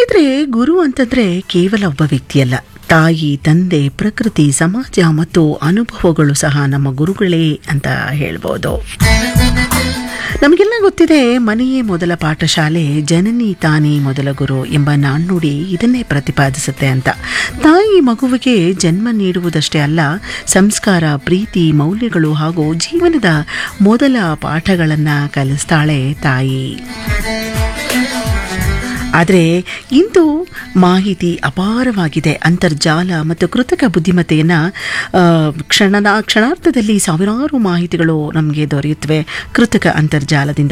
ಸ್ನೇಹಿತರೆ ಗುರು ಅಂತಂದ್ರೆ ಕೇವಲ ಒಬ್ಬ ವ್ಯಕ್ತಿಯಲ್ಲ ತಾಯಿ ತಂದೆ ಪ್ರಕೃತಿ ಸಮಾಜ ಮತ್ತು ಅನುಭವಗಳು ಸಹ ನಮ್ಮ ಗುರುಗಳೇ ಅಂತ ಹೇಳ್ಬೋದು ನಮಗೆಲ್ಲ ಗೊತ್ತಿದೆ ಮನೆಯೇ ಮೊದಲ ಪಾಠಶಾಲೆ ಜನನಿ ತಾನೇ ಮೊದಲ ಗುರು ಎಂಬ ನಾಣ್ಣುಡಿ ಇದನ್ನೇ ಪ್ರತಿಪಾದಿಸುತ್ತೆ ಅಂತ ತಾಯಿ ಮಗುವಿಗೆ ಜನ್ಮ ನೀಡುವುದಷ್ಟೇ ಅಲ್ಲ ಸಂಸ್ಕಾರ ಪ್ರೀತಿ ಮೌಲ್ಯಗಳು ಹಾಗೂ ಜೀವನದ ಮೊದಲ ಪಾಠಗಳನ್ನು ಕಲಿಸ್ತಾಳೆ ತಾಯಿ ಆದರೆ ಇಂದು ಮಾಹಿತಿ ಅಪಾರವಾಗಿದೆ ಅಂತರ್ಜಾಲ ಮತ್ತು ಕೃತಕ ಬುದ್ಧಿಮತ್ತೆಯನ್ನು ಕ್ಷಣದ ಕ್ಷಣಾರ್ಥದಲ್ಲಿ ಸಾವಿರಾರು ಮಾಹಿತಿಗಳು ನಮಗೆ ದೊರೆಯುತ್ತವೆ ಕೃತಕ ಅಂತರ್ಜಾಲದಿಂದ